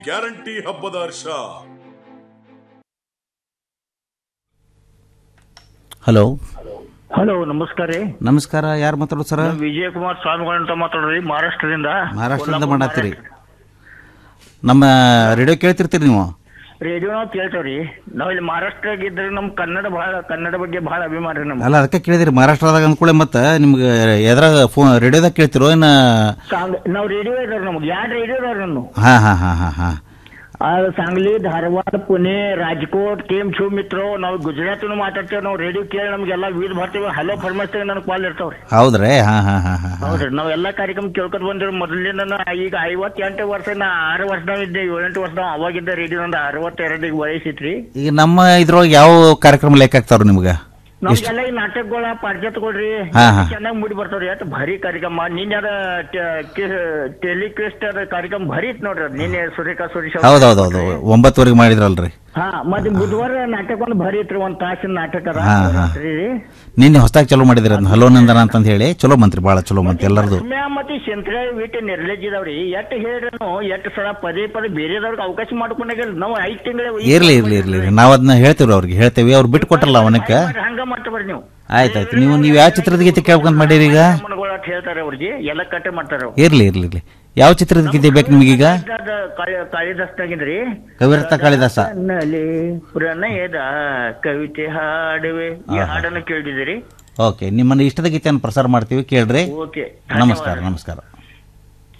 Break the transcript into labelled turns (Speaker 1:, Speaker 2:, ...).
Speaker 1: Guarantee ಹಬ್ಬದ ಹರ್ಷ
Speaker 2: hello
Speaker 3: hello ನಮಸ್ಕಾರ ರೀ
Speaker 2: ನಮಸ್ಕಾರ ಯಾರು ಮಾತಾಡೋದು ಸರ್
Speaker 3: ನಾವ್ ವಿಜಯಕುಮಾರ್ ಸ್ವಾಮಿಗಳು ಅಂತ ಮಾತಾಡ್ರಿ ಮಹಾರಾಷ್ಟ್ರದಿಂದ
Speaker 2: ಮಹಾರಾಷ್ಟ್ರದಿಂದ ಮಾಡತ್ತೀರಿ ನಮ್ಮ ರೇಡಿಯೋ ಕೇಳ್ತಿರ್ತೀರಿ ನೀವು
Speaker 3: ರೇಡಿಯೋ ನಾವು ಕೇಳ್ತೇವ್ರಿ ನಾವ್ ಇಲ್ಲಿ ಮಹಾರಾಷ್ಟ್ರದಾಗ ಇದ್ರೆ ನಮ್ ಕನ್ನಡ ಬಹಳ ಕನ್ನಡ ಬಗ್ಗೆ ಬಹಳ ಅಭಿಮಾನ ರೀ ನಮ್ಗೆ
Speaker 2: ಅಲ್ಲ ಅದಕ್ಕೆ ಕೇಳಿದಿರಿ ಮಹಾರಾಷ್ಟ್ರದಾಗ ಅಂದ್ಕೂಳೆ ಮತ್ತೆ ನಿಮ್ಗೆ ಎದ್ರಾಗ ಫೋನ್ ರೇಡಿಯೋದಾಗ ಕೇಳ್ತಿರೋ ಏನ
Speaker 3: ಸಾಂಗ್ ನಾವ್ ರೇಡಿಯೋ ಇದಾವ್ರಿ ನಮ್ಗೆ ಯಾರು ರೇಡಿಯೋ ಇದಾವ್ರಿ ನಾನು
Speaker 2: ಹಾ ಹಾ ಹಾ ಹಾ ಹಾ
Speaker 3: ಆ, सांगली धारवाड पुणे राजकोट केम छू ಮಿತ್ರೋ ನಾವು ಗುಜರಾತಿನೂ ಮಾತಾಡ್ತೇವೆ ನಾವು ರೇಡಿಯೋ ಕೇಳಿ ನಮ್ಗೆಲ್ಲ ವೀದ್ ಬರ್ತೀವಿ ಹಲೋ ಫರ್ಮಸ್ ನನಗೆ ಕಾಲ್ ಇರ್ತಾವ್ರಿ
Speaker 2: ಹೌದ್ರಿ ಹಾ ಹಾ ಹಾ ಹಾ ಹಾ
Speaker 3: ಹೌದ್ರಿ ನಾವ್ ಎಲ್ಲಾ ಕಾರ್ಯಕ್ರಮ ಕೇಳ್ಕೊತ ಬಂದಿರಿ ಮೊದಲಿಂದ ಈಗ ಐವತ್ತೆಂಟು ವರ್ಷ ನಾ ಆರು ವರ್ಷದಾಗ ಇದ್ದೆ ಏಳೆಂಟು ವರ್ಷ ಅವಾಗಿದ್ದ ರೇಡಿಯೋ ಒಂದು ಅರವತ್ತೆರಡಿಗೆ ವಯಸ್ಸಿತ್ರಿ
Speaker 2: ಈಗ ನಮ್ಮ ಇದ್ರೊಳಗೆ ಯಾವ ಕಾರ್ಯಕ್ರಮ ಲೆಕ್ಕ ಆಗ್ತಾವ್ರಿ ನಿಮ್ಗೆ
Speaker 3: ನಮ್ಗೆಲ್ಲ ಈ ನಾಟಕಗಳ ಪಾರ್ಜತ್ಕೊಳ್ರಿ
Speaker 2: ಹಾ, ಹಾ.
Speaker 3: ಚೆನ್ನಾಗಿ ಮೂಡಿ ಬರ್ತಾವ್ರಿ ಅಟ್ ಭಾರಿ ಕಾರ್ಯಕ್ರಮ ನಿನ್ನೆ ಅದ ಟೆಲಿಕ್ವಿಸ್ಟ್ ಅದ ಕಾರ್ಯಕ್ರಮ ಭಾರಿ ಇತ್ತು ನೋಡ್ರಿ ಅದ್ ನಿನ್ನೆ ಸುರೇಖಾ ಸುರೇಶ್ ಅವ್ರ-
Speaker 2: ಹೌದೌದೌದು ಒಂಬತ್ತುವರೆಗೆ ಮಾಡಿದ್ರಲ್ರಿ
Speaker 3: ಹಾ ಮತ್ತೆ ಬುಧವಾರ ನಾಟಕ ಒಂದು ಭಾರಿ ಇತ್ರಿ ಒಂದ್ ತಾಸಿನ ನಾಟಕ ಅದ
Speaker 2: ಹಾ, ಹಾ.
Speaker 3: ರಾತ್ರಿ ರೀ.
Speaker 2: ನಿನ್ನೆ ಹೊಸದಾಗಿ ಚಲೋ ಮಾಡಿದ್ರಿ ಅದನ್ನ ಹಲೋ ನಂದನ ಅಂತಂದ್ ಹೇಳಿ ಚಲೋ ಮಂತ್ರಿ ಭಾಳ ಚಲೋ ಮಂತ್ರಿ ಎಲ್ಲರದು
Speaker 3: ಲಕ್ಷ್ಮ್ಯಾ ಮತ್ತೆ ಶಂಕರ ವಿಟ್ ನಿರ್ಲಜ್ ಇದಾವ್ರಿ ಎಟ್ ಹೇಳ್ರನು ಎಟ್ ಸಲ ಪದೇ ಪದೇ ಬೇರೆದವ್ರಿಗೆ ಅವಕಾಶ ಮಾಡ್ಕೊಂಡಾಗಿಲ್ಲ ನಾವು ಐದ್ ತಿಂಗಳ
Speaker 2: ಇರ್ಲಿ ಇರ್ಲಿ ಇರ್ಲಿ ಇರ್ಲಿ ನಾವು ಅದನ್ನ ಹೇಳ್ತೇವ್ರಿ ಅವ್ರಿಗೆ ಹೇಳ್ತೇವೆ ಅವ್ರು ಬಿಟ್ಟು ಕೊಟ್ರಲ್ಲ ಅವನಕ್ಕೆ
Speaker 3: ಹಂಗ ಮಾಡ್ತಾವ್ರಿ ನೀವು
Speaker 2: ಆಯ್ತಾಯ್ತು ನೀವು ನೀವು ಯಾವ ಚಿತ್ರದ ಗೀತೆ ಕೇಳ್ಕೊಂತ ಮಾಡೀರಿ ಈಗ
Speaker 3: ಮನಗಳು ಅಟ್ ಹೇಳ್ತಾರೆ ಅವ್ರಿಗೆ ಎಲ್ಲ ಕಟ್ಟೆ ಮಾಡ್ತಾರ ಅವ್ರು.
Speaker 2: ಇರ್ಲಿ ಇರ್ಲಿ ಇರ್ಲಿ ಯಾವ ಚಿತ್ರದ ಗೀತೆ ಬೇಕು ನಿಮಗೀಗ
Speaker 3: ಅದ್ ಕಾಳಿ- ಕಾಳಿದಾಸ್ನಾಗಿಂದ್ರಿ
Speaker 2: ಕವಿರತ್ನ ಕಾಳಿದಾಸ
Speaker 3: ನಲಿ ಪ್ರಣಯದ ಕವಿತೆ ಹಾಡುವೆ ಈ ಹಾಡನ್ನು ಕೇಳಿದಿರಿ
Speaker 2: ಓಕೆ ನಿಮ್ಮನ್ನ ಇಷ್ಟದ ಗೀತೆಯನ್ನು ಪ್ರಸಾರ ಮಾಡ್ತೀವಿ ಕೇಳ್ರಿ
Speaker 3: ಓಕೆ
Speaker 2: ನಮಸ್ಕಾರ ನಮಸ್ಕಾರ